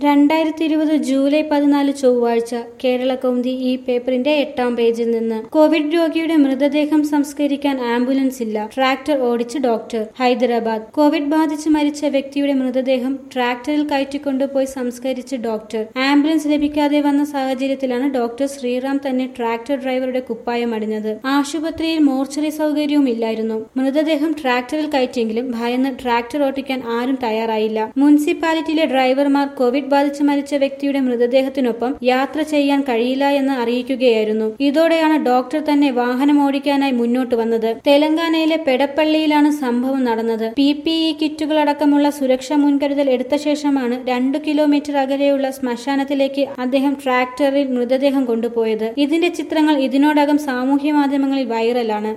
രണ്ടായിരത്തി ഇരുപത് ജൂലൈ പതിനാല് ചൊവ്വാഴ്ച കേരള കൗമുദി ഈ പേപ്പറിന്റെ എട്ടാം പേജിൽ നിന്ന് കോവിഡ് രോഗിയുടെ മൃതദേഹം സംസ്കരിക്കാൻ ആംബുലൻസ് ഇല്ല ട്രാക്ടർ ഓടിച്ച് ഡോക്ടർ ഹൈദരാബാദ് കോവിഡ് ബാധിച്ച് മരിച്ച വ്യക്തിയുടെ മൃതദേഹം ട്രാക്ടറിൽ കയറ്റിക്കൊണ്ടുപോയി സംസ്കരിച്ച് ഡോക്ടർ ആംബുലൻസ് ലഭിക്കാതെ വന്ന സാഹചര്യത്തിലാണ് ഡോക്ടർ ശ്രീറാം തന്നെ ട്രാക്ടർ ഡ്രൈവറുടെ കുപ്പായം അടിഞ്ഞത് ആശുപത്രിയിൽ മോർച്ചറി സൗകര്യവും ഇല്ലായിരുന്നു മൃതദേഹം ട്രാക്ടറിൽ കയറ്റിയെങ്കിലും ഭയന്ന് ട്രാക്ടർ ഓട്ടിക്കാൻ ആരും തയ്യാറായില്ല മുനിസിപ്പാലിറ്റിയിലെ ഡ്രൈവർമാർ കോവിഡ് ബാധിച്ച് മരിച്ച വ്യക്തിയുടെ മൃതദേഹത്തിനൊപ്പം യാത്ര ചെയ്യാൻ കഴിയില്ല എന്ന് അറിയിക്കുകയായിരുന്നു ഇതോടെയാണ് ഡോക്ടർ തന്നെ വാഹനം ഓടിക്കാനായി മുന്നോട്ട് വന്നത് തെലങ്കാനയിലെ പെടപ്പള്ളിയിലാണ് സംഭവം നടന്നത് പി പി ഇ കിറ്റുകളടക്കമുള്ള സുരക്ഷാ മുൻകരുതൽ എടുത്ത ശേഷമാണ് രണ്ടു കിലോമീറ്റർ അകലെയുള്ള ശ്മശാനത്തിലേക്ക് അദ്ദേഹം ട്രാക്ടറിൽ മൃതദേഹം കൊണ്ടുപോയത് ഇതിന്റെ ചിത്രങ്ങൾ ഇതിനോടകം സാമൂഹ്യ മാധ്യമങ്ങളിൽ വൈറലാണ്